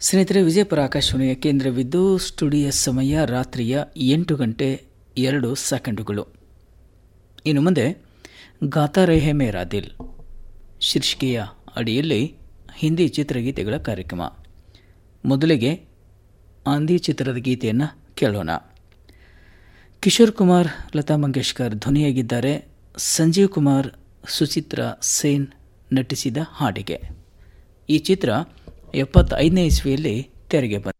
ಸ್ನೇಹಿತರೆ ವಿಜಯಪುರ ಆಕಾಶವಾಣಿಯ ಕೇಂದ್ರವಿದ್ದು ಸ್ಟುಡಿಯೋ ಸಮಯ ರಾತ್ರಿಯ ಎಂಟು ಗಂಟೆ ಎರಡು ಸೆಕೆಂಡುಗಳು ಇನ್ನು ಮುಂದೆ ಗಾತಾ ರೇಹೆ ಮೇರಾ ದಿಲ್ ಶೀರ್ಷಿಕೆಯ ಅಡಿಯಲ್ಲಿ ಹಿಂದಿ ಚಿತ್ರಗೀತೆಗಳ ಕಾರ್ಯಕ್ರಮ ಮೊದಲಿಗೆ ಆಂದಿ ಚಿತ್ರದ ಗೀತೆಯನ್ನು ಕೇಳೋಣ ಕಿಶೋರ್ ಕುಮಾರ್ ಲತಾ ಮಂಗೇಶ್ಕರ್ ಧ್ವನಿಯಾಗಿದ್ದಾರೆ ಸಂಜೀವ್ ಕುಮಾರ್ ಸುಚಿತ್ರಾ ಸೇನ್ ನಟಿಸಿದ ಹಾಡಿಗೆ ಈ ಚಿತ್ರ ಎಪ್ಪತ್ತೈದನೇ ಇಸ್ವಿಯಲ್ಲಿ ತೆರೆಗೆ ಬಂದಿದೆ